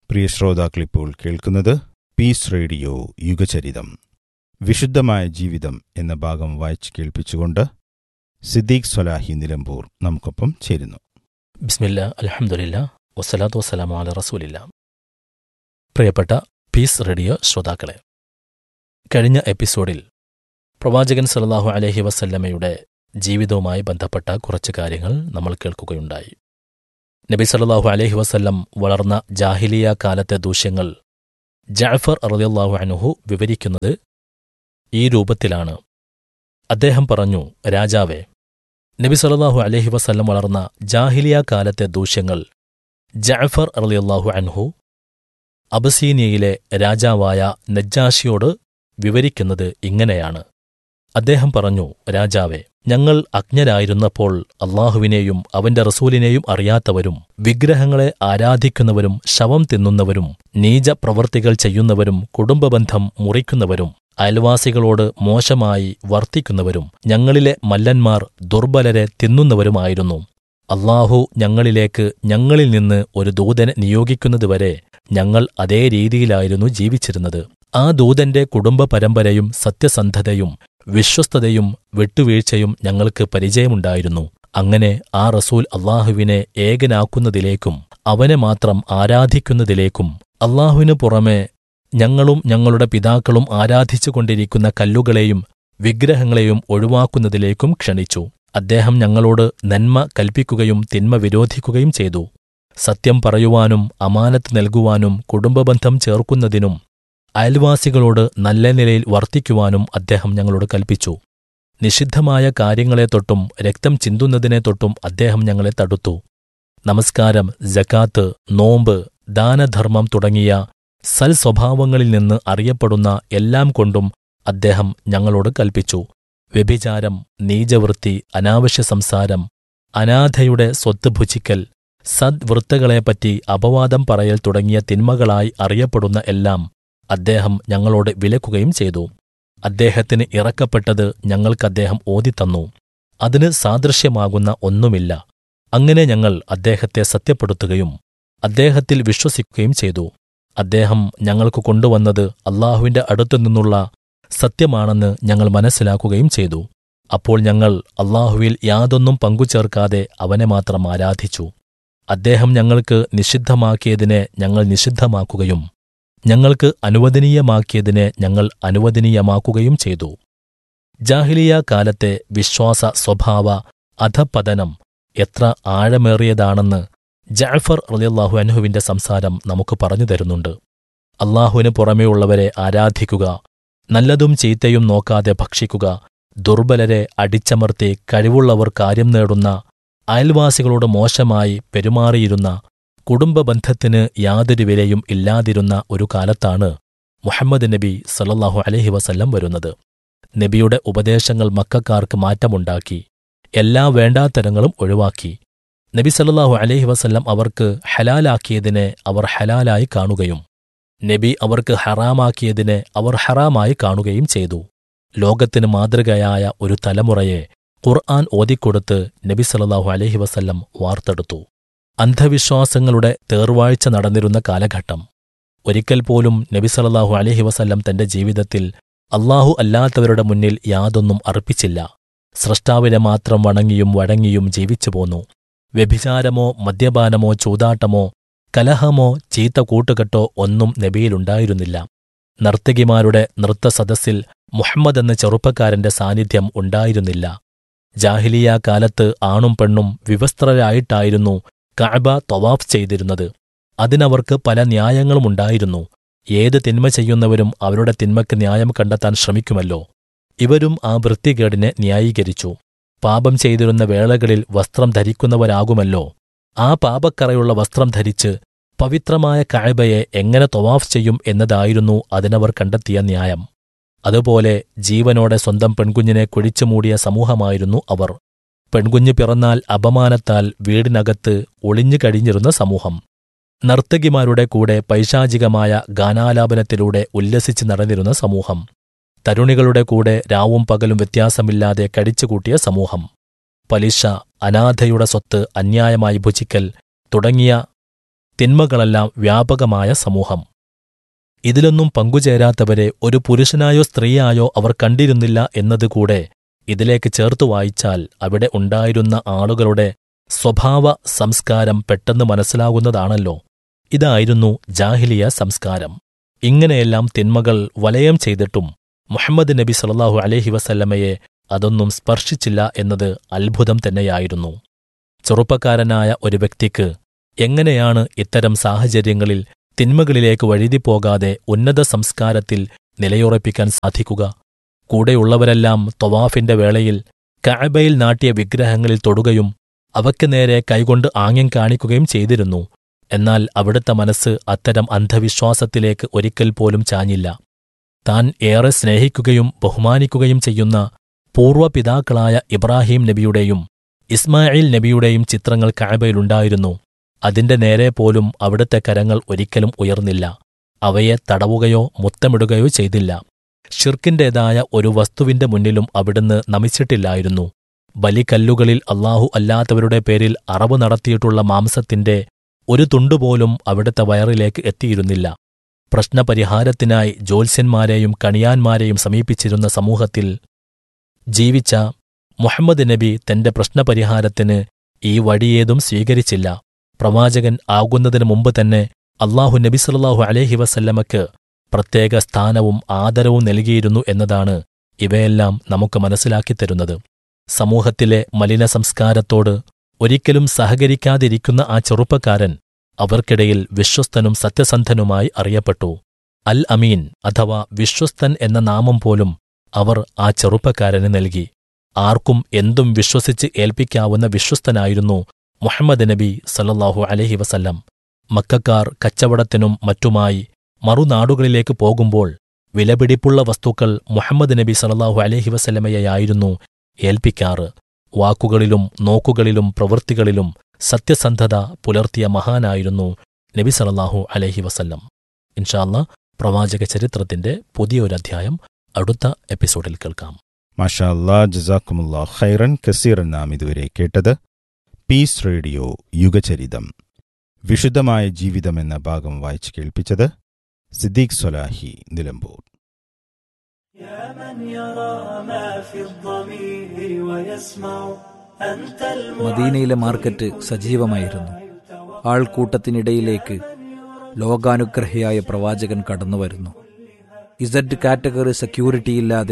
പ്രിയ ശ്രോതാക്കളിപ്പോൾ കേൾക്കുന്നത് piece radio യുഗചരിതം വിശുദ്ധമായ ജീവിതം എന്ന ഭാഗം വായിച്ച് കേൾപ്പിച്ചുകൊണ്ട് സിദ്ദീഖ് സ്വലാഹി നിലമ്പൂർ നമുക്കൊപ്പം ചേരുന്നു ബിസ്മില്ല അലഹമുല്ല വസ്സലാത്തു വസ്സലാമു അല റസൂലില്ല പ്രിയപ്പെട്ട പീസ് റേഡിയോ ശ്രോതാക്കളെ കഴിഞ്ഞ എപ്പിസോഡിൽ പ്രവാചകൻ സല്ലല്ലാഹു അലൈഹി വസല്ലമയുടെ ജീവിതവുമായി ബന്ധപ്പെട്ട കുറച്ച് കാര്യങ്ങൾ നമ്മൾ കേൾക്കുകയുണ്ടായി നബി സല്ലല്ലാഹു അലൈഹി വസല്ലം വളർന്ന ജാഹിലിയ കാലത്തെ ദൂഷ്യങ്ങൾ ജാഫർ റളിയല്ലാഹു അൻഹു വിവരിക്കുന്നത് ഈ രൂപത്തിലാണ് അദ്ദേഹം പറഞ്ഞു രാജാവേ നബി സല്ലല്ലാഹു അലൈഹി വസല്ലം വളർന്ന ജാഹിലിയ കാലത്തെ ദൂഷ്യങ്ങൾ ജഅഫർ റളിയല്ലാഹു അൻഹു അബസീനിയയിലെ രാജാവായ നജ്ജാഷിയോട് വിവരിക്കുന്നത് ഇങ്ങനെയാണ് അദ്ദേഹം പറഞ്ഞു രാജാവേ ഞങ്ങൾ അജ്ഞരായിരുന്നപ്പോൾ അള്ളാഹുവിനെയും അവന്റെ റസൂലിനെയും അറിയാത്തവരും വിഗ്രഹങ്ങളെ ആരാധിക്കുന്നവരും ശവം തിന്നുന്നവരും നീച പ്രവൃത്തികൾ ചെയ്യുന്നവരും കുടുംബബന്ധം മുറിക്കുന്നവരും അയൽവാസികളോട് മോശമായി വർത്തിക്കുന്നവരും ഞങ്ങളിലെ മല്ലന്മാർ ദുർബലരെ തിന്നുന്നവരുമായിരുന്നു അള്ളാഹു ഞങ്ങളിലേക്ക് ഞങ്ങളിൽ നിന്ന് ഒരു ദൂതനെ നിയോഗിക്കുന്നതുവരെ ഞങ്ങൾ അതേ രീതിയിലായിരുന്നു ജീവിച്ചിരുന്നത് ആ ദൂതന്റെ കുടുംബ പരമ്പരയും സത്യസന്ധതയും വിശ്വസ്തതയും വിട്ടുവീഴ്ചയും ഞങ്ങൾക്ക് പരിചയമുണ്ടായിരുന്നു അങ്ങനെ ആ റസൂൽ അള്ളാഹുവിനെ ഏകനാക്കുന്നതിലേക്കും അവനെ മാത്രം ആരാധിക്കുന്നതിലേക്കും അള്ളാഹുവിനു പുറമെ ഞങ്ങളും ഞങ്ങളുടെ പിതാക്കളും ആരാധിച്ചുകൊണ്ടിരിക്കുന്ന കല്ലുകളെയും വിഗ്രഹങ്ങളെയും ഒഴിവാക്കുന്നതിലേക്കും ക്ഷണിച്ചു അദ്ദേഹം ഞങ്ങളോട് നന്മ കൽപ്പിക്കുകയും തിന്മ വിരോധിക്കുകയും ചെയ്തു സത്യം പറയുവാനും അമാനത്ത് നൽകുവാനും കുടുംബബന്ധം ചേർക്കുന്നതിനും അയൽവാസികളോട് നല്ല നിലയിൽ വർത്തിക്കുവാനും അദ്ദേഹം ഞങ്ങളോട് കൽപ്പിച്ചു നിഷിദ്ധമായ കാര്യങ്ങളെ തൊട്ടും രക്തം ചിന്തുന്നതിനെ തൊട്ടും അദ്ദേഹം ഞങ്ങളെ തടുത്തു നമസ്കാരം ജക്കാത്ത് നോമ്പ് ദാനധർമ്മം തുടങ്ങിയ സൽസ്വഭാവങ്ങളിൽ നിന്ന് അറിയപ്പെടുന്ന എല്ലാം കൊണ്ടും അദ്ദേഹം ഞങ്ങളോട് കൽപ്പിച്ചു വ്യഭിചാരം നീചവൃത്തി അനാവശ്യ സംസാരം അനാഥയുടെ സ്വത്ത് ഭുജിക്കൽ സദ്വൃത്തകളെപ്പറ്റി അപവാദം പറയൽ തുടങ്ങിയ തിന്മകളായി അറിയപ്പെടുന്ന എല്ലാം അദ്ദേഹം ഞങ്ങളോട് വിലക്കുകയും ചെയ്തു അദ്ദേഹത്തിന് ഇറക്കപ്പെട്ടത് ഞങ്ങൾക്ക് അദ്ദേഹം ഓതിത്തന്നു അതിന് സാദൃശ്യമാകുന്ന ഒന്നുമില്ല അങ്ങനെ ഞങ്ങൾ അദ്ദേഹത്തെ സത്യപ്പെടുത്തുകയും അദ്ദേഹത്തിൽ വിശ്വസിക്കുകയും ചെയ്തു അദ്ദേഹം ഞങ്ങൾക്ക് കൊണ്ടുവന്നത് അള്ളാഹുവിന്റെ അടുത്തുനിന്നുള്ള സത്യമാണെന്ന് ഞങ്ങൾ മനസ്സിലാക്കുകയും ചെയ്തു അപ്പോൾ ഞങ്ങൾ അള്ളാഹുവിൽ യാതൊന്നും പങ്കുചേർക്കാതെ അവനെ മാത്രം ആരാധിച്ചു അദ്ദേഹം ഞങ്ങൾക്ക് നിഷിദ്ധമാക്കിയതിനെ ഞങ്ങൾ നിഷിദ്ധമാക്കുകയും ഞങ്ങൾക്ക് അനുവദനീയമാക്കിയതിനെ ഞങ്ങൾ അനുവദനീയമാക്കുകയും ചെയ്തു ജാഹിലിയ കാലത്തെ വിശ്വാസ സ്വഭാവ അധപതനം എത്ര ആഴമേറിയതാണെന്ന് ജാഫർ റളിയല്ലാഹു അൻഹുവിന്റെ സംസാരം നമുക്ക് പറഞ്ഞു തരുന്നുണ്ട് അള്ളാഹുവിന് പുറമെയുള്ളവരെ ആരാധിക്കുക നല്ലതും ചീത്തയും നോക്കാതെ ഭക്ഷിക്കുക ദുർബലരെ അടിച്ചമർത്തി കഴിവുള്ളവർ കാര്യം നേടുന്ന അയൽവാസികളോട് മോശമായി പെരുമാറിയിരുന്ന കുടുംബബന്ധത്തിന് യാതൊരു വിലയും ഇല്ലാതിരുന്ന ഒരു കാലത്താണ് മുഹമ്മദ് നബി സല്ലല്ലാഹു അലൈഹി വസല്ലം വരുന്നത് നബിയുടെ ഉപദേശങ്ങൾ മക്കാർക്ക് മാറ്റമുണ്ടാക്കി എല്ലാ വേണ്ടാത്തരങ്ങളും ഒഴിവാക്കി നബി സല്ലല്ലാഹു അലൈഹി വസല്ലം അവർക്ക് ഹലാലാക്കിയതിനെ അവർ ഹലാലായി കാണുകയും നബി അവർക്ക് ഹറാമാക്കിയതിനെ അവർ ഹറാമായി കാണുകയും ചെയ്തു ലോകത്തിന് മാതൃകയായ ഒരു തലമുറയെ ഖുർആൻ ഓതിക്കൊടുത്ത് നബി സല്ലല്ലാഹു അലൈഹി വസല്ലം വാർത്തെടുത്തു അന്ധവിശ്വാസങ്ങളുടെ തേർവാഴ്ച നടന്നിരുന്ന കാലഘട്ടം ഒരിക്കൽ പോലും നബി സല്ലല്ലാഹു അലൈഹി വസല്ലം തന്റെ ജീവിതത്തിൽ അള്ളാഹു അല്ലാത്തവരുടെ മുന്നിൽ യാതൊന്നും അർപ്പിച്ചില്ല സ്രഷ്ടാവിനെ മാത്രം വണങ്ങിയും വഴങ്ങിയും ജീവിച്ചു പോന്നു വ്യഭിചാരമോ മദ്യപാനമോ ചൂതാട്ടമോ കലഹമോ ചീത്ത കൂട്ടുകെട്ടോ ഒന്നും നബിയിലുണ്ടായിരുന്നില്ല നർത്തകിമാരുടെ നൃത്തസദസ്സിൽ മുഹമ്മദ് എന്ന ചെറുപ്പക്കാരന്റെ സാന്നിധ്യം ഉണ്ടായിരുന്നില്ല ജാഹിലിയ കാലത്ത് ആണും പെണ്ണും വിവസ്ത്രരായിട്ടായിരുന്നു കഅബ തൊവാഫ് ചെയ്തിരുന്നത് അതിനവർക്ക് പല ന്യായങ്ങളും ഉണ്ടായിരുന്നു ഏത് തിന്മ ചെയ്യുന്നവരും അവരുടെ തിന്മയ്ക്ക് ന്യായം കണ്ടെത്താൻ ശ്രമിക്കുമല്ലോ ഇവരും ആ വൃത്തികേടിനെ ന്യായീകരിച്ചു പാപം ചെയ്തിരുന്ന വേളകളിൽ വസ്ത്രം ധരിക്കുന്നവരാകുമല്ലോ ആ പാപക്കറയുള്ള വസ്ത്രം ധരിച്ച് പവിത്രമായ കഅബയെ എങ്ങനെ തൊവാഫ് ചെയ്യും എന്നതായിരുന്നു അതിനവർ കണ്ടെത്തിയ ന്യായം അതുപോലെ ജീവനോടെ സ്വന്തം പെൺകുഞ്ഞിനെ കുഴിച്ചുമൂടിയ സമൂഹമായിരുന്നു അവർ പെൺകുഞ്ഞ് പിറന്നാൽ അപമാനത്താൽ വീടിനകത്ത് ഒളിഞ്ഞു കഴിഞ്ഞിരുന്ന സമൂഹം നർത്തകിമാരുടെ കൂടെ പൈശാചികമായ ഗാനാലാപനത്തിലൂടെ ഉല്ലസിച്ച് നടന്നിരുന്ന സമൂഹം തരുണികളുടെ കൂടെ രാവും പകലും വ്യത്യാസമില്ലാതെ കടിച്ചുകൂട്ടിയ സമൂഹം പലിശ അനാഥയുടെ സ്വത്ത് അന്യായമായി ഭുജിക്കൽ തുടങ്ങിയ തിന്മകളെല്ലാം വ്യാപകമായ സമൂഹം ഇതിലൊന്നും പങ്കുചേരാത്തവരെ ഒരു പുരുഷനായോ സ്ത്രീയായോ അവർ കണ്ടിരുന്നില്ല എന്നതുകൂടെ ഇതിലേക്ക് ചേർത്തു വായിച്ചാൽ അവിടെ ഉണ്ടായിരുന്ന ആളുകളുടെ സ്വഭാവ സംസ്കാരം പെട്ടെന്ന് മനസ്സിലാകുന്നതാണല്ലോ ഇതായിരുന്നു ജാഹിലിയ സംസ്കാരം ഇങ്ങനെയെല്ലാം തിന്മകൾ വലയം ചെയ്തിട്ടും മുഹമ്മദ് നബി സല്ലല്ലാഹു അലൈഹി വസല്ലമയെ അതൊന്നും സ്പർശിച്ചില്ല എന്നത് അത്ഭുതം തന്നെയായിരുന്നു ചെറുപ്പക്കാരനായ ഒരു വ്യക്തിക്ക് എങ്ങനെയാണ് ഇത്തരം സാഹചര്യങ്ങളിൽ തിന്മകളിലേക്ക് വഴുതിപ്പോകാതെ ഉന്നത സംസ്കാരത്തിൽ നിലയുറപ്പിക്കാൻ സാധിക്കുക കൂടെയുള്ളവരെല്ലാം തൊവാഫിന്റെ വേളയിൽ കഅബയിൽ നാട്ടിയ വിഗ്രഹങ്ങളിൽ തൊടുകയും അവയ്ക്ക് നേരെ കൈകൊണ്ട് ആംഗ്യം കാണിക്കുകയും ചെയ്തിരുന്നു എന്നാൽ അവിടുത്തെ മനസ്സ് അത്തരം അന്ധവിശ്വാസത്തിലേക്ക് ഒരിക്കൽ പോലും ചാഞ്ഞില്ല താൻ ഏറെ സ്നേഹിക്കുകയും ബഹുമാനിക്കുകയും ചെയ്യുന്ന പൂർവ്വപിതാക്കളായ ഇബ്രാഹിം നബിയുടെയും ഇസ്മായിൽ നബിയുടെയും ചിത്രങ്ങൾ കഅബയിലുണ്ടായിരുന്നു അതിന്റെ നേരെ പോലും അവിടുത്തെ കരങ്ങൾ ഒരിക്കലും ഉയർന്നില്ല അവയെ തടവുകയോ മുത്തമിടുകയോ ചെയ്തില്ല ഷിർക്കിന്റേതായ ഒരു വസ്തുവിന്റെ മുന്നിലും അവിടുന്ന് നമിച്ചിട്ടില്ലായിരുന്നു ബലിക്കല്ലുകളിൽ അള്ളാഹു അല്ലാത്തവരുടെ പേരിൽ അറവ് നടത്തിയിട്ടുള്ള മാംസത്തിന്റെ ഒരു തുണ്ടുപോലും അവിടുത്തെ വയറിലേക്ക് എത്തിയിരുന്നില്ല പ്രശ്നപരിഹാരത്തിനായി ജ്യോത്സ്യന്മാരെയും കണിയാന്മാരെയും സമീപിച്ചിരുന്ന സമൂഹത്തിൽ ജീവിച്ച മുഹമ്മദ് നബി തന്റെ പ്രശ്നപരിഹാരത്തിന് ഈ വഴിയേതും സ്വീകരിച്ചില്ല പ്രവാചകൻ ആകുന്നതിനു മുമ്പ് തന്നെ അള്ളാഹു നബി സല്ലല്ലാഹു അലൈഹി വസല്ലമക്ക് പ്രത്യേക സ്ഥാനവും ആദരവും നൽകിയിരുന്നു എന്നതാണ് ഇവയെല്ലാം നമുക്ക് മനസ്സിലാക്കിത്തരുന്നത് സമൂഹത്തിലെ മലിന സംസ്കാരത്തോട് ഒരിക്കലും സഹകരിക്കാതിരിക്കുന്ന ആ ചെറുപ്പക്കാരൻ അവർക്കിടയിൽ വിശ്വസ്തനും സത്യസന്ധനുമായി അറിയപ്പെട്ടു അൽ അമീൻ അഥവാ വിശ്വസ്തൻ എന്ന നാമം പോലും അവർ ആ ചെറുപ്പക്കാരന് നൽകി ആർക്കും എന്തും വിശ്വസിച്ച് ഏൽപ്പിക്കാവുന്ന വിശ്വസ്തനായിരുന്നു മുഹമ്മദ് നബി സല്ലല്ലാഹു അലൈഹി വസല്ലം മക്കാർ കച്ചവടത്തിനും മറ്റുമായി മറുനാടുകളിലേക്ക് പോകുമ്പോൾ വിലപിടിപ്പുള്ള വസ്തുക്കൾ മുഹമ്മദ് നബി സല്ലല്ലാഹു അലൈഹി വസല്ലമയായിരുന്നു ഏൽപ്പിക്കാറ് വാക്കുകളിലും നോക്കുകളിലും പ്രവൃത്തികളിലും സത്യസന്ധത പുലർത്തിയ മഹാനായിരുന്നു നബി സല്ലല്ലാഹു അലൈഹി വസല്ലം ഇൻഷാല്ല പ്രവാചക ചരിത്രത്തിന്റെ പുതിയൊരധ്യായം അടുത്ത എപ്പിസോഡിൽ കേൾക്കാം മാഷാ അല്ലാ ജസാക്കുമുല്ലാ ഖൈറൻ കസീറൻ നാം ഇതുവരെ കേട്ടത് പീസ് റേഡിയോ യുഗചരിതം വിശുദ്ധമായ ജീവിതം എന്ന ഭാഗം വായിച്ചു കേൾപ്പിച്ചത് സിദ്ദീഖ് സൊലാഹി നിലമ്പൂർ يا من يرى ما في الضمير ويسمع أنت മദീനയിലെ മാർക്കറ്റ് സജീവമായിരുന്നു ആൾക്കൂട്ടത്തിനിടയിലേക്ക് ലോകാനുഗ്രഹിയായ പ്രവാചകൻ കടന്നുവരുന്നു ഇസഡ് കാറ്റഗറി സെക്യൂരിറ്റി ഇല്ലാതെ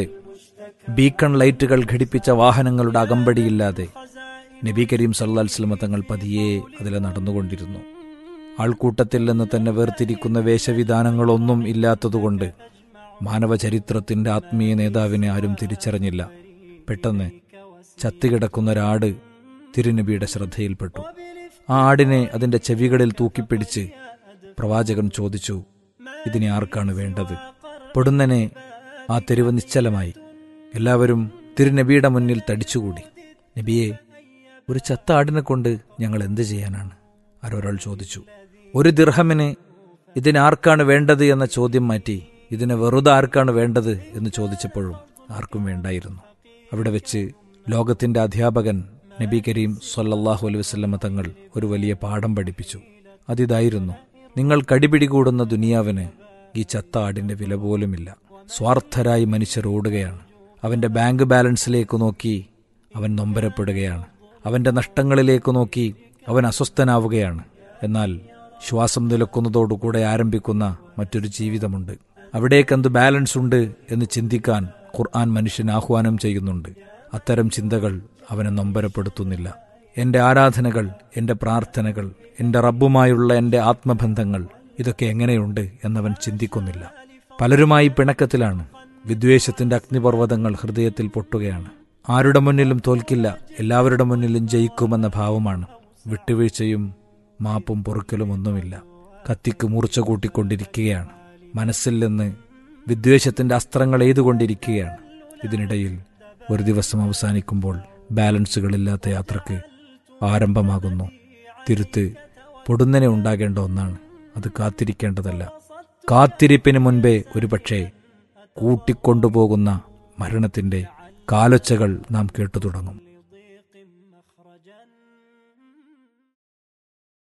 ബീക്കൺ ലൈറ്റുകൾ ഘടിപ്പിച്ച വാഹനങ്ങളുടെ അകമ്പടിയില്ലാതെ നബി കരീം സല്ലാൽ സ്വലമ തങ്ങൾ പതിയെ അതിലെ നടന്നുകൊണ്ടിരുന്നു ആൾക്കൂട്ടത്തിൽ നിന്ന് തന്നെ വേർതിരിക്കുന്ന വേഷവിധാനങ്ങളൊന്നും ഇല്ലാത്തതുകൊണ്ട് മാനവചരിത്രത്തിന്റെ ആത്മീയ നേതാവിനെ ആരും തിരിച്ചറിഞ്ഞില്ല പെട്ടെന്ന് ചത്തുകിടക്കുന്ന ഒരാട് തിരുനബിയുടെ ശ്രദ്ധയിൽപ്പെട്ടു ആ ആടിനെ അതിന്റെ ചെവികളിൽ തൂക്കിപ്പിടിച്ച് പ്രവാചകൻ ചോദിച്ചു ഇതിനെ ആർക്കാണ് വേണ്ടത് പൊടുന്നനെ ആ തെരുവ് നിശ്ചലമായി എല്ലാവരും തിരുനബിയുടെ മുന്നിൽ തടിച്ചുകൂടി നബിയെ ഒരു ചത്ത ആടിനെ കൊണ്ട് ഞങ്ങൾ എന്ത് ചെയ്യാനാണ് ആരൊരാൾ ചോദിച്ചു ഒരു ദിർഹമിന് ഇതിനാർക്കാണ് വേണ്ടത് എന്ന ചോദ്യം മാറ്റി ഇതിന് വെറുതെ ആർക്കാണ് വേണ്ടത് എന്ന് ചോദിച്ചപ്പോഴും ആർക്കും വേണ്ടായിരുന്നു അവിടെ വെച്ച് ലോകത്തിന്റെ അധ്യാപകൻ നബി കരീം സൊല്ലാഹു അലൈഹി വസ്ലമ തങ്ങൾ ഒരു വലിയ പാഠം പഠിപ്പിച്ചു അതിതായിരുന്നു നിങ്ങൾ കടിപിടികൂടുന്ന ദുനിയാവിന് ഈ ചത്ത ആടിന്റെ വില പോലുമില്ല സ്വാർത്ഥരായി മനുഷ്യർ ഓടുകയാണ് അവന്റെ ബാങ്ക് ബാലൻസിലേക്ക് നോക്കി അവൻ നൊമ്പരപ്പെടുകയാണ് അവന്റെ നഷ്ടങ്ങളിലേക്ക് നോക്കി അവൻ അസ്വസ്ഥനാവുകയാണ് എന്നാൽ ശ്വാസം നിലക്കുന്നതോടുകൂടെ ആരംഭിക്കുന്ന മറ്റൊരു ജീവിതമുണ്ട് അവിടേക്കെന്ത് ബാലൻസ് ഉണ്ട് എന്ന് ചിന്തിക്കാൻ ഖുർആൻ മനുഷ്യൻ ആഹ്വാനം ചെയ്യുന്നുണ്ട് അത്തരം ചിന്തകൾ അവനെ നൊമ്പരപ്പെടുത്തുന്നില്ല എന്റെ ആരാധനകൾ എന്റെ പ്രാർത്ഥനകൾ എന്റെ റബ്ബുമായുള്ള എന്റെ ആത്മബന്ധങ്ങൾ ഇതൊക്കെ എങ്ങനെയുണ്ട് എന്നവൻ ചിന്തിക്കുന്നില്ല പലരുമായി പിണക്കത്തിലാണ് വിദ്വേഷത്തിന്റെ അഗ്നിപർവ്വതങ്ങൾ ഹൃദയത്തിൽ പൊട്ടുകയാണ് ആരുടെ മുന്നിലും തോൽക്കില്ല എല്ലാവരുടെ മുന്നിലും ജയിക്കുമെന്ന ഭാവമാണ് വിട്ടുവീഴ്ചയും മാപ്പും പൊറുക്കലും ഒന്നുമില്ല കത്തിക്ക് മൂർച്ച കൂട്ടിക്കൊണ്ടിരിക്കുകയാണ് മനസ്സിൽ നിന്ന് വിദ്വേഷത്തിന്റെ അസ്ത്രങ്ങൾ എയ്തുകൊണ്ടിരിക്കുകയാണ് ഇതിനിടയിൽ ഒരു ദിവസം അവസാനിക്കുമ്പോൾ ബാലൻസുകളില്ലാത്ത യാത്രക്ക് ആരംഭമാകുന്നു തിരുത്ത് പൊടുന്നനെ ഉണ്ടാകേണ്ട ഒന്നാണ് അത് കാത്തിരിക്കേണ്ടതല്ല കാത്തിരിപ്പിന് മുൻപേ ഒരുപക്ഷെ കൂട്ടിക്കൊണ്ടുപോകുന്ന മരണത്തിന്റെ കാലൊച്ചകൾ നാം കേട്ടു തുടങ്ങും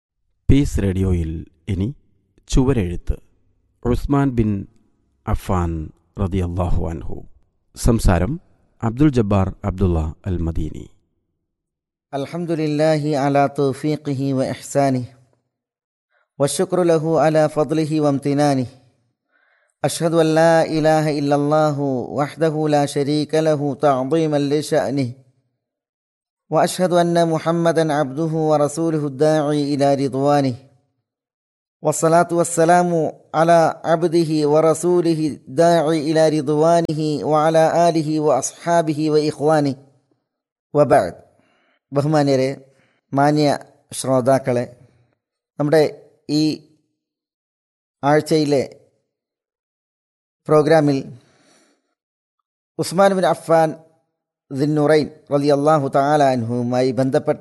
പീസ് റേഡിയോയിൽ ഇനി ചുവരെഴുത്ത് ഉസ്മാൻ ബിൻ അഫാൻ റതിയല്ലാഹു അൻഹു സംസാരം അബ്ദുൽ ജബ്ബാർ അബ്ദുള്ള അൽ മദീനി الحمد لله على توفيقه وإحسانه والشكر له على فضله وامتنانه أشهد أن لا إله إلا الله وحده لا شريك له تعظيما لشأنه وأشهد أن محمدا عبده ورسوله الداعي إلى رضوانه والصلاة والسلام على عبده ورسوله الداعي إلى رضوانه وعلى آله وأصحابه وإخوانه وبعد ബഹുമാന്യരെ മാന്യ ശ്രോതാക്കളെ നമ്മുടെ ഈ ആഴ്ചയിലെ പ്രോഗ്രാമിൽ ഉസ്മാൻ ബിൻ അഫ്ഫാൻ ദിന്നുറൈൻ റലി അള്ളാഹു താലാൻഹുവുമായി ബന്ധപ്പെട്ട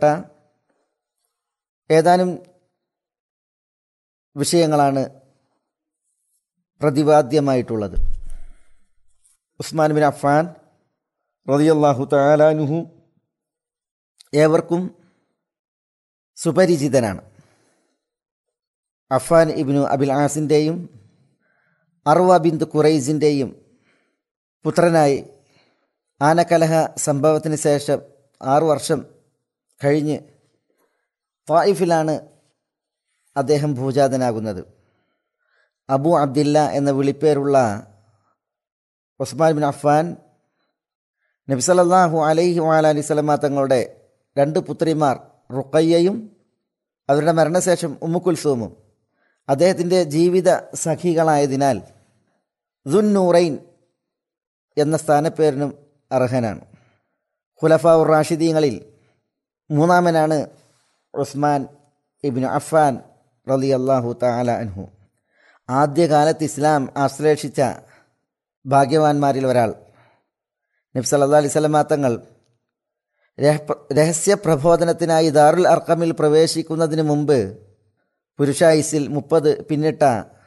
ഏതാനും വിഷയങ്ങളാണ് പ്രതിപാദ്യമായിട്ടുള്ളത് ഉസ്മാൻ ബിൻ അഫ്ഫാൻ റലിയല്ലാഹു താലാനുഹു ഏവർക്കും സുപരിചിതനാണ് അഫാൻ ഇബ്നു അബിൽ ആസിൻ്റെയും അർവ ബിന്ദു ഖുറൈസിൻ്റെയും പുത്രനായി ആനക്കലഹ സംഭവത്തിന് ശേഷം ആറു വർഷം കഴിഞ്ഞ് തായിഫിലാണ് അദ്ദേഹം ഭൂജാതനാകുന്നത് അബു അബ്ദില്ല എന്ന വിളിപ്പേരുള്ള ഉസ്മാൻ ബിൻ അഫ്ഫാൻ നബിസലല്ലാഹു അലൈഹി വാലി സ്വലമ തങ്ങളുടെ രണ്ട് പുത്രിമാർ റുക്കയ്യയും അവരുടെ മരണശേഷം ഉമ്മുക്കുൽസൂമും അദ്ദേഹത്തിൻ്റെ ജീവിത സഖികളായതിനാൽ ദുന്നൂറൈൻ എന്ന സ്ഥാനപ്പേരിനും അർഹനാണ് ഖുലഫാ ഉർ റാഷിദീങ്ങളിൽ മൂന്നാമനാണ് ഉസ്മാൻ ഇബിന് അഫാൻ റലി അള്ളാഹു താല അൻഹു ആദ്യകാലത്ത് ഇസ്ലാം ആശ്ലേഷിച്ച ഭാഗ്യവാന്മാരിൽ ഒരാൾ നബ്സ് അല്ലാ അലൈഹി സ്വലമാ തങ്ങൾ രഹസ്യ പ്രബോധനത്തിനായി ദാറുൽ അർക്കമിൽ പ്രവേശിക്കുന്നതിന് മുമ്പ് പുരുഷായുസിൽ മുപ്പത് പിന്നിട്ട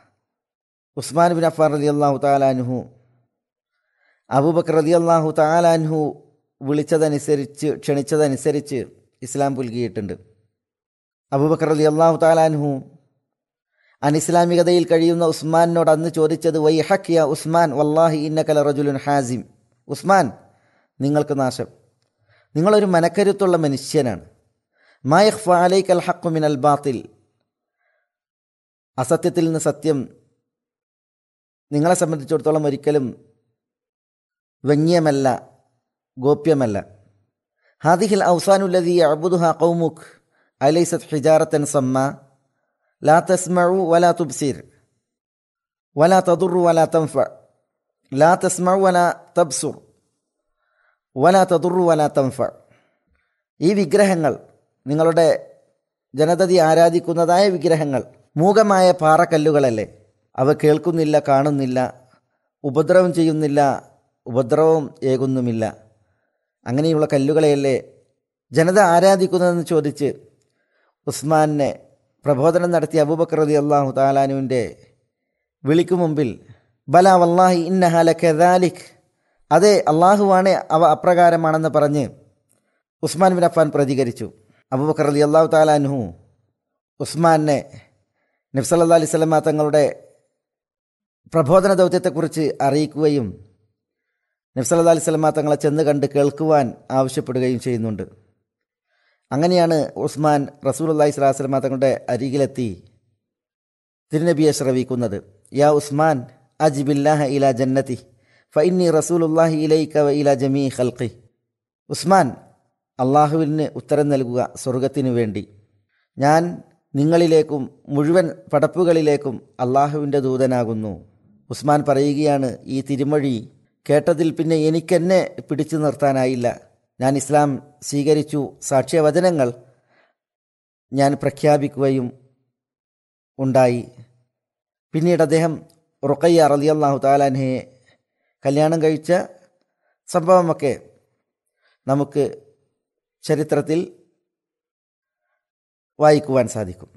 ഉസ്മാൻ ബിൻ അഫാൻ റലി അള്ളാഹു താലാൻഹു അബൂബക്കർ റലി അള്ളാഹു താലാൻഹു വിളിച്ചതനുസരിച്ച് ക്ഷണിച്ചതനുസരിച്ച് ഇസ്ലാം പുൽകിയിട്ടുണ്ട് അബൂബക്കർ റലി അള്ളാഹു താലാൻഹു അനിസ്ലാമികതയിൽ കഴിയുന്ന ഉസ്മാനോട് അന്ന് ചോദിച്ചത് വൈ ഹക്കിയ ഉസ്മാൻ വല്ലാഹി ഇന്നകല റജുലുൻ ഹാസിം ഉസ്മാൻ നിങ്ങൾക്ക് നാശം നിങ്ങളൊരു മനക്കരുത്തുള്ള മനുഷ്യനാണ് മായഖ് ഫാലൈക്ക് അൽ ഹക്കു മിൻ അൽ ബാത്തിൽ അസത്യത്തിൽ നിന്ന് സത്യം നിങ്ങളെ സംബന്ധിച്ചിടത്തോളം ഒരിക്കലും വ്യംഗ്യമല്ല ഗോപ്യമല്ല ഹാദിഹിൽ ഔസാനുല്ലതി അബുദുഹ കൗമുഖ് അലൈസത് ഹിജാറത്തൻ സമ്മ ലാ തസ്മഉ വലാ തുബ്സിർ വലാ തദുറു വലാ തൻഫ ലാ തസ്മഉ വലാ തബ്സുർ വല തതുറു വല തംഫ ഈ വിഗ്രഹങ്ങൾ നിങ്ങളുടെ ജനതതി ആരാധിക്കുന്നതായ വിഗ്രഹങ്ങൾ മൂകമായ പാറക്കല്ലുകളല്ലേ അവ കേൾക്കുന്നില്ല കാണുന്നില്ല ഉപദ്രവം ചെയ്യുന്നില്ല ഉപദ്രവം ഏകുന്നുമില്ല അങ്ങനെയുള്ള കല്ലുകളെയല്ലേ ജനത ആരാധിക്കുന്നതെന്ന് ചോദിച്ച് ഉസ്മാനെ പ്രബോധനം നടത്തിയ അബൂബക്കർ റതി അള്ളാഹു താലാനുവിൻ്റെ വിളിക്കു മുമ്പിൽ ബല വല്ലാഹി ഇന്നഹാല കെദാലിഖ് അതെ അള്ളാഹുവാണ് അവ അപ്രകാരമാണെന്ന് പറഞ്ഞ് ഉസ്മാൻ ബിൻ അഫാൻ പ്രതികരിച്ചു അബൂബക്കർ അലി അള്ളാഹു താലാൻഹു ഉസ്മാനെ നബ്സല്ലാ അലൈഹി സ്വലമ തങ്ങളുടെ പ്രബോധന ദൗത്യത്തെക്കുറിച്ച് അറിയിക്കുകയും നബ്സല്ലാ അലൈഹി സ്വലമ തങ്ങളെ ചെന്ന് കണ്ട് കേൾക്കുവാൻ ആവശ്യപ്പെടുകയും ചെയ്യുന്നുണ്ട് അങ്ങനെയാണ് ഉസ്മാൻ റസൂൽ അള്ളാഹി സ്വലാഹു സ്വലമ തങ്ങളുടെ അരികിലെത്തി തിരുനബിയെ ശ്രവിക്കുന്നത് യാ ഉസ്മാൻ അജിബില്ലാഹ ഇല ജന്നത്തി ഫൈനി റസൂലുല്ലാഹി ഇലൈക്ക വ ഇല ജമീ ഖൽഖി ഉസ്മാൻ അള്ളാഹുവിന് ഉത്തരം നൽകുക സ്വർഗത്തിനു വേണ്ടി ഞാൻ നിങ്ങളിലേക്കും മുഴുവൻ പടപ്പുകളിലേക്കും അള്ളാഹുവിൻ്റെ ദൂതനാകുന്നു ഉസ്മാൻ പറയുകയാണ് ഈ തിരുമൊഴി കേട്ടതിൽ പിന്നെ എനിക്കെന്നെ പിടിച്ചു നിർത്താനായില്ല ഞാൻ ഇസ്ലാം സ്വീകരിച്ചു സാക്ഷ്യവചനങ്ങൾ ഞാൻ പ്രഖ്യാപിക്കുകയും ഉണ്ടായി പിന്നീട് അദ്ദേഹം റുക്കയ്യ റലിയല്ലാഹു താലാൻഹയെ കല്യാണം കഴിച്ച സംഭവമൊക്കെ നമുക്ക് ചരിത്രത്തിൽ വായിക്കുവാൻ സാധിക്കും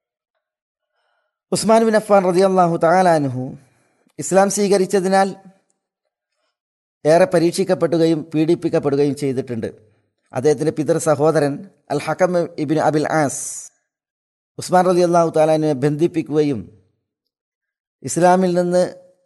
ഉസ്മാൻ ബിൻ അഫ്ഫാൻ റതിയല്ലാഹു താലാനുഹു ഇസ്ലാം സ്വീകരിച്ചതിനാൽ ഏറെ പരീക്ഷിക്കപ്പെടുകയും പീഡിപ്പിക്കപ്പെടുകയും ചെയ്തിട്ടുണ്ട് അദ്ദേഹത്തിൻ്റെ പിതൃ സഹോദരൻ al Hakam ibn Abil As Usman റലി അള്ളാഹു താലാനുവിനെ ബന്ധിപ്പിക്കുകയും ഇസ്ലാമിൽ നിന്ന്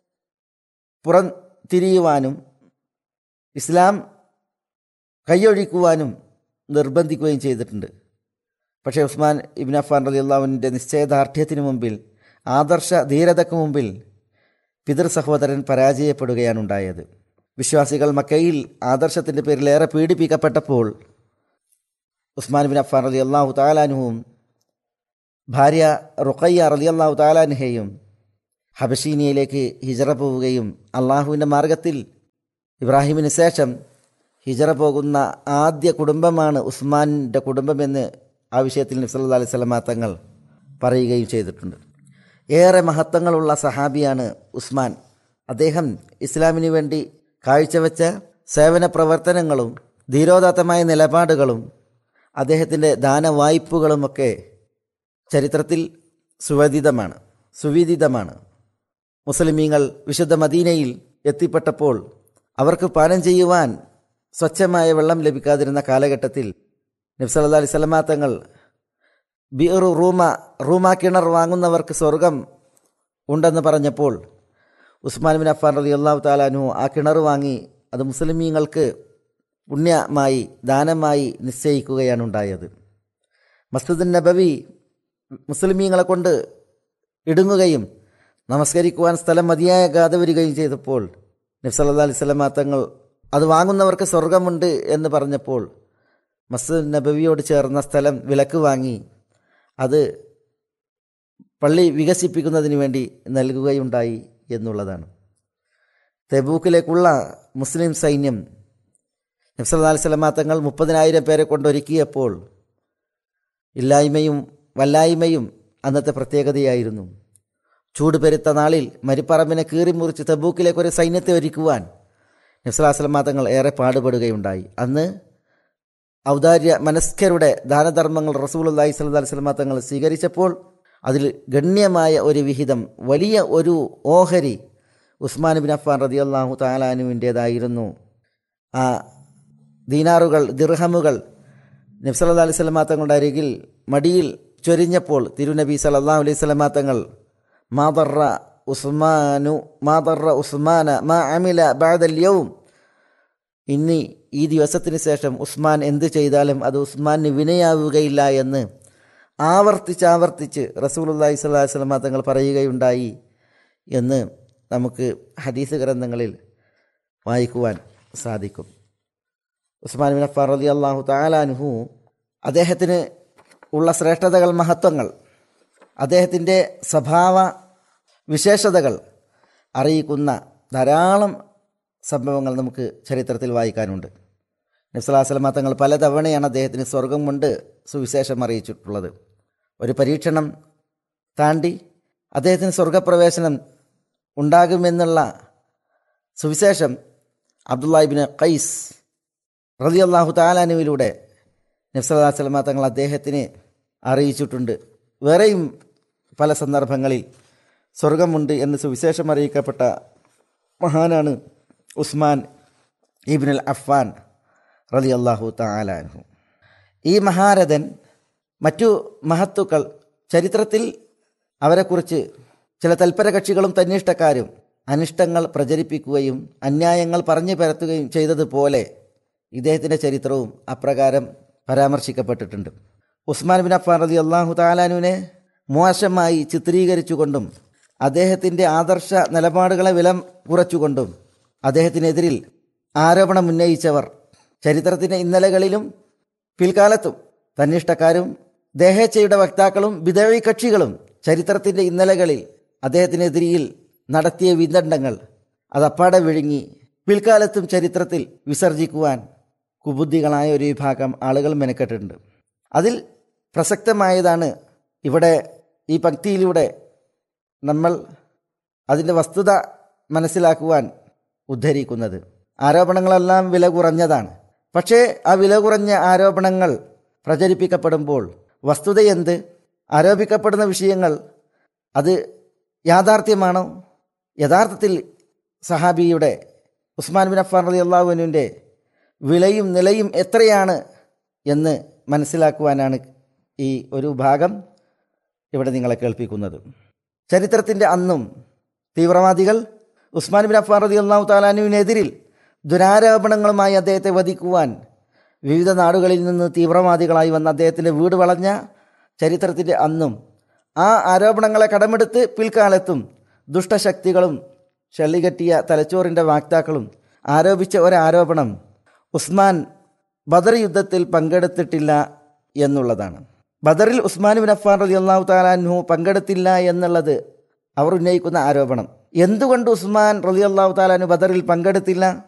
പുറം തിരിയുവാനും ഇസ്ലാം കൈയൊഴിക്കുവാനും നിർബന്ധിക്കുകയും ചെയ്തിട്ടുണ്ട് പക്ഷേ ഉസ്മാൻ ഇബിൻ അഫാൻ റലി അള്ളാഹുവിൻ്റെ നിശ്ചയദാർഢ്യത്തിന് മുമ്പിൽ ആദർശ ധീരതയ്ക്ക് മുമ്പിൽ പിതൃ സഹോദരൻ പരാജയപ്പെടുകയാണ് ഉണ്ടായത് വിശ്വാസികൾ മക്കയിൽ ആദർശത്തിൻ്റെ പേരിൽ ഏറെ പീഡിപ്പിക്കപ്പെട്ടപ്പോൾ ഉസ്മാൻ ബിൻ അഫാൻ റലി അള്ളാഹു താലാനുവും ഭാര്യ റുഖയ്യ റലി അള്ളാഹു താലാനുഹയും ഹബഷീനിയയിലേക്ക് ഹിജറ പോവുകയും അള്ളാഹുവിൻ്റെ മാർഗത്തിൽ ഇബ്രാഹിമിന് ശേഷം ഹിജറ പോകുന്ന ആദ്യ കുടുംബമാണ് ഉസ്മാൻ്റെ കുടുംബമെന്ന് ആ വിഷയത്തിൽ നബ്സല്ലാ അലൈഹി സ്വലമാ തങ്ങൾ പറയുകയും ചെയ്തിട്ടുണ്ട് ഏറെ മഹത്വങ്ങളുള്ള സഹാബിയാണ് ഉസ്മാൻ അദ്ദേഹം ഇസ്ലാമിന് വേണ്ടി കാഴ്ചവെച്ച സേവന പ്രവർത്തനങ്ങളും ധീരോദാത്തമായ നിലപാടുകളും അദ്ദേഹത്തിൻ്റെ ദാനവായ്പകളുമൊക്കെ ചരിത്രത്തിൽ സുവധിതമാണ് സുവിദിതമാണ് മുസ്ലിമീങ്ങൾ വിശുദ്ധ മദീനയിൽ എത്തിപ്പെട്ടപ്പോൾ അവർക്ക് പാനം ചെയ്യുവാൻ സ്വച്ഛമായ വെള്ളം ലഭിക്കാതിരുന്ന കാലഘട്ടത്തിൽ നബ്സല്ലാ അലൈഹി സ്വലമാ തങ്ങൾ ബിയറു റൂമ റൂമ കിണർ വാങ്ങുന്നവർക്ക് സ്വർഗം ഉണ്ടെന്ന് പറഞ്ഞപ്പോൾ ഉസ്മാൻ ബിൻ അഫാൻ റലി അള്ളാഹു താലാനു ആ കിണർ വാങ്ങി അത് മുസ്ലിമീങ്ങൾക്ക് പുണ്യമായി ദാനമായി നിശ്ചയിക്കുകയാണ് ഉണ്ടായത് മസ്ജിദുൻ നബവി മുസ്ലിമീങ്ങളെ കൊണ്ട് ഇടുങ്ങുകയും നമസ്കരിക്കുവാൻ സ്ഥലം മതിയാകാതെ വരികയും ചെയ്തപ്പോൾ നബ്സല്ലാ അലൈഹി സ്വലമാ തങ്ങൾ അത് വാങ്ങുന്നവർക്ക് സ്വർഗമുണ്ട് എന്ന് പറഞ്ഞപ്പോൾ മസ്ജിദ് നബവിയോട് ചേർന്ന സ്ഥലം വിലക്ക് വാങ്ങി അത് പള്ളി വികസിപ്പിക്കുന്നതിന് വേണ്ടി നൽകുകയുണ്ടായി എന്നുള്ളതാണ് തെബൂക്കിലേക്കുള്ള മുസ്ലിം സൈന്യം നബ്സല്ലാ അലൈഹി സ്വലമാ തങ്ങൾ മുപ്പതിനായിരം പേരെ കൊണ്ടൊരുക്കിയപ്പോൾ ഇല്ലായ്മയും വല്ലായ്മയും അന്നത്തെ പ്രത്യേകതയായിരുന്നു ചൂട് പെരുത്ത നാളിൽ മരിപ്പറമ്പിനെ കീറി മുറിച്ച് തബൂക്കിലേക്ക് ഒരു സൈന്യത്തെ ഒരുക്കുവാൻ നബ്സലാസ്ലമാ തങ്ങൾ ഏറെ പാടുപെടുകയുണ്ടായി അന്ന് ഔദാര്യ മനസ്കരുടെ ദാനധർമ്മങ്ങൾ റസൂൽ അള്ളാഹി സ്വല്ലാ അലിസ്ലമാ തങ്ങൾ സ്വീകരിച്ചപ്പോൾ അതിൽ ഗണ്യമായ ഒരു വിഹിതം വലിയ ഒരു ഓഹരി ഉസ്മാൻ ബിൻ അഫ്ഫാൻ റതി അള്ളാഹു താലാനുവിൻ്റേതായിരുന്നു ആ ദീനാറുകൾ ദിർഹമുകൾ നബ്സല്ലാ അലൈഹി സ്വലമാ തങ്ങളുടെ അരികിൽ മടിയിൽ ചൊരിഞ്ഞപ്പോൾ തിരുനബി സല്ലാഹു അലൈഹി സ്വലമാ തങ്ങൾ മാതറ ഉസ്മാനു മാതറ ഉസ്മാന മാ അമില ബാദൽ യൗം ഇനി ഈ ദിവസത്തിന് ശേഷം ഉസ്മാൻ എന്ത് ചെയ്താലും അത് ഉസ്മാന് വിനയാവുകയില്ല എന്ന് ആവർത്തിച്ച് ആവർത്തിച്ച് റസൂലുല്ലാഹി സ്വല്ലല്ലാഹി അലൈഹി വസല്ലം തങ്ങൾ പറയുകയുണ്ടായി എന്ന് നമുക്ക് ഹദീസ് ഗ്രന്ഥങ്ങളിൽ വായിക്കുവാൻ സാധിക്കും ഉസ്മാൻ ബിൻ അഫ്ഫാൻ റളി അള്ളാഹു താലാനുഹു അദ്ദേഹത്തിന് ഉള്ള ശ്രേഷ്ഠതകൾ മഹത്വങ്ങൾ അദ്ദേഹത്തിൻ്റെ സ്വഭാവ വിശേഷതകൾ അറിയിക്കുന്ന ധാരാളം സംഭവങ്ങൾ നമുക്ക് ചരിത്രത്തിൽ വായിക്കാനുണ്ട് നബ്സലാസ്ലമ തങ്ങൾ പലതവണയാണ് അദ്ദേഹത്തിന് സ്വർഗം കൊണ്ട് സുവിശേഷം അറിയിച്ചിട്ടുള്ളത് ഒരു പരീക്ഷണം താണ്ടി അദ്ദേഹത്തിന് സ്വർഗപ്രവേശനം ഉണ്ടാകുമെന്നുള്ള സുവിശേഷം അബ്ദുല്ലാഹിബിന് ഖൈസ് റലി അള്ളാഹു താലാനുവിലൂടെ നബ്സല്ലാ സ്വലമ തങ്ങൾ അദ്ദേഹത്തിന് അറിയിച്ചിട്ടുണ്ട് വേറെയും പല സന്ദർഭങ്ങളിൽ സ്വർഗമുണ്ട് എന്ന് സുവിശേഷം അറിയിക്കപ്പെട്ട മഹാനാണ് ഉസ്മാൻ ഇബിനുൽ അഫ്ഫാൻ റലി അള്ളാഹു താലാൻഹു ഈ മഹാരഥൻ മറ്റു മഹത്തുക്കൾ ചരിത്രത്തിൽ അവരെക്കുറിച്ച് ചില തൽപര കക്ഷികളും തന്നിഷ്ടക്കാരും അനിഷ്ടങ്ങൾ പ്രചരിപ്പിക്കുകയും അന്യായങ്ങൾ പറഞ്ഞു പരത്തുകയും ചെയ്തതുപോലെ ഇദ്ദേഹത്തിൻ്റെ ചരിത്രവും അപ്രകാരം പരാമർശിക്കപ്പെട്ടിട്ടുണ്ട് ഉസ്മാൻ ബിൻ അഫ്ഫാൻ റലി അള്ളാഹു താലാനുവിനെ മോശമായി ചിത്രീകരിച്ചുകൊണ്ടും അദ്ദേഹത്തിൻ്റെ ആദർശ നിലപാടുകളെ വില കുറച്ചുകൊണ്ടും അദ്ദേഹത്തിനെതിരിൽ ആരോപണം ഉന്നയിച്ചവർ ചരിത്രത്തിൻ്റെ ഇന്നലകളിലും പിൽക്കാലത്തും തന്നിഷ്ടക്കാരും ദേഹേച്ഛയുടെ വക്താക്കളും വിധവി കക്ഷികളും ചരിത്രത്തിൻ്റെ ഇന്നലകളിൽ അദ്ദേഹത്തിനെതിരിൽ നടത്തിയ വിദണ്ഡങ്ങൾ അതപ്പാടെ വിഴുങ്ങി പിൽക്കാലത്തും ചരിത്രത്തിൽ വിസർജിക്കുവാൻ കുബുദ്ധികളായ ഒരു വിഭാഗം ആളുകൾ മെനക്കെട്ടിട്ടുണ്ട് അതിൽ പ്രസക്തമായതാണ് ഇവിടെ ഈ പക്തിയിലൂടെ നമ്മൾ അതിൻ്റെ വസ്തുത മനസ്സിലാക്കുവാൻ ഉദ്ധരിക്കുന്നത് ആരോപണങ്ങളെല്ലാം വില കുറഞ്ഞതാണ് പക്ഷേ ആ വില കുറഞ്ഞ ആരോപണങ്ങൾ പ്രചരിപ്പിക്കപ്പെടുമ്പോൾ വസ്തുതയെന്ത് ആരോപിക്കപ്പെടുന്ന വിഷയങ്ങൾ അത് യാഥാർത്ഥ്യമാണോ യഥാർത്ഥത്തിൽ സഹാബിയുടെ ഉസ്മാൻ ബിൻ അഫ്ഫാൻ റലി അള്ളാഹുവിൻ്റെ വിലയും നിലയും എത്രയാണ് എന്ന് മനസ്സിലാക്കുവാനാണ് ഈ ഒരു ഭാഗം ഇവിടെ നിങ്ങളെ കേൾപ്പിക്കുന്നത് ചരിത്രത്തിൻ്റെ അന്നും തീവ്രവാദികൾ ഉസ്മാൻ ബിൻ അഫ്ഫാൻ റതി അള്ളാഹു താലാനുവിനെതിരിൽ ദുരാരോപണങ്ങളുമായി അദ്ദേഹത്തെ വധിക്കുവാൻ വിവിധ നാടുകളിൽ നിന്ന് തീവ്രവാദികളായി വന്ന അദ്ദേഹത്തിൻ്റെ വീട് വളഞ്ഞ ചരിത്രത്തിൻ്റെ അന്നും ആ ആരോപണങ്ങളെ കടമെടുത്ത് പിൽക്കാലത്തും ദുഷ്ടശക്തികളും ചള്ളികെട്ടിയ തലച്ചോറിൻ്റെ വാക്താക്കളും ആരോപിച്ച ഒരാരോപണം ഉസ്മാൻ ബദർ യുദ്ധത്തിൽ പങ്കെടുത്തിട്ടില്ല എന്നുള്ളതാണ് ബദറിൽ ഉസ്മാൻ ബിൻ അഫ്ഫാൻ റതി അള്ളാഹു താലാൻഹു പങ്കെടുത്തില്ല എന്നുള്ളത് അവർ ഉന്നയിക്കുന്ന ആരോപണം എന്തുകൊണ്ട് ഉസ്മാൻ റതി അള്ളാഹു താലാനു ബദറിൽ പങ്കെടുത്തില്ല